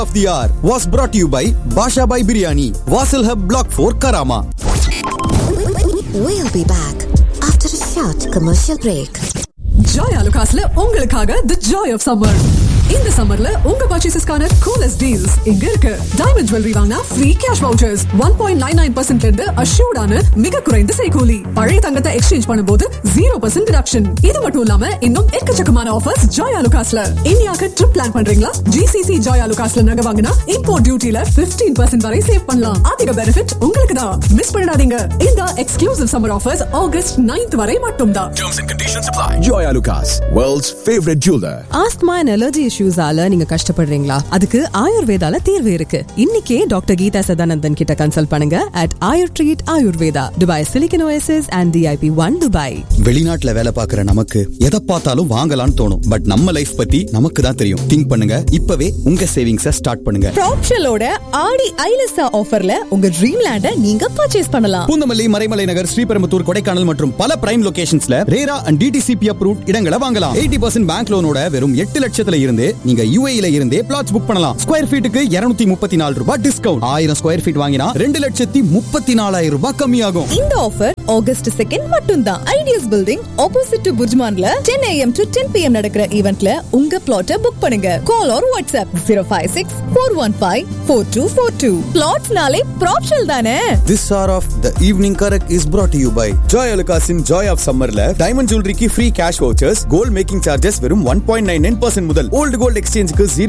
of the hour was brought to you by Basha Bhai Biryani, Vasil Hub Block 4 Karama. We'll be back after a short commercial break. Joy அலுகாஸ்ல உங்களுக்காக the Joy of summer இந்த சம்மர்ல உங்க பர்ச்சேசஸ்க்கான coolest deals இங்க இருக்கு diamond jewellery வாங்கினா free cash vouchers one point nine nine பர்சன்ட்ல இருந்து அஷ்யூர்டான மிக குறைந்த செய்கூலி பழைய தங்கத்தை எக்ஸ்சேஞ்ச் பண்ணும்போது ஜீரோ பர்சன்ட் டிடக்ஷன் இது மட்டும் இல்லாம இன்னும் எக்கச்சக்கமான ஆஃபர்ஸ் ஜாய் அலுகாஸ்ல இந்தியாவுக்கு ட்ரிப் பிளான் பண்றீங்களா ஜிசிசி ஜாய் அலுகாஸ்ல நகை வாங்கினா இம்போர்ட் டியூட்டில பிப்டீன் பர்சன்ட் வரை சேவ் பண்ணலாம் அதிக பெனிஃபிட் உங்களுக்கு தான் மிஸ் பண்ணிடாதீங்க இந்த exclusive summer offers August 9th வரை மட்டும்தான் Joy Alucas, world's favorite jeweler. Asthma and allergy இஷ்யூஸால நீங்க கஷ்டப்படுறீங்களா அதுக்கு ஆயுர்வேதால தீர்வு இருக்கு இன்னைக்கே டாக்டர் கீதா சதானந்தன் கிட்ட கன்சல்ட் பண்ணுங்க at Ayur treat Ayurveda Dubai Silicon Oasis and DIP one Dubai வெளிநாட்டுல வேலை பார்க்குற நமக்கு எதை பார்த்தாலும் வாங்கலாம்னு தோணும் பட் நம்ம லைஃப் பத்தி நமக்கு தான் தெரியும் திங்க் பண்ணுங்க இப்பவே உங்க சேவிங்ஸ ஸ்டார்ட் பண்ணுங்க ப்ராப்ஷலோட ஆடி ஐலசா ஆஃபர்ல உங்க ட்ரீம் லேண்ட நீங்க பர்ச்சேஸ் பண்ணலாம் பூந்தமல்லி மறைமலை நகர் ஸ்ரீபெரும்புத்தூர் கொடைக்கானல் மற்றும் பல பிரைம் லொகேஷன்ஸ்ல ரேரா அண்ட் டிடிசிபி அப்ரூவ் இடங்களை வாங்கலாம் எயிட்டி பர்சன்ட் பேங்க் லோனோட வெறும் எட்டு லட்சத்துல இருந்து நீங்க யூஏல இருந்தே பிளாட்ஸ் புக் பண்ணலாம் ஸ்கொயர் ஃபீட்டுக்கு இருநூத்தி முப்பத்தி நாலு ரூபாய் டிஸ்கவுண்ட் ஆயிரம் ஸ்கொயர் ஃபீட் வாங்கினா ரெண்டு லட்சத்தி முப்பத்தி நாலாயிரம் ரூபாய் கம்மியாகும் இந்த ஆஃபர் ஆகஸ்ட் செகண்ட் மட்டும்தான் ஐடியஸ் பில்டிங் ஆப்போசிட் டு புர்ஜ்மான்ல ten AM to ten PM நடக்கிற ஈவென்ட்ல உங்க பிளாட்டை புக் பண்ணுங்க call or WhatsApp zero five six four one five four two four two பிளாட்ஸ்னாலே ப்ராப்ஷல் தானே This hour of the evening correct is brought to you by Joy Alucas in Joy of Summerல diamond ஜுவல்லரிக்கு free cash vouchers gold making charges வெறும் one point nine nine percent முதல் old gold எக்ஸ்சேஞ்சுக்கு zero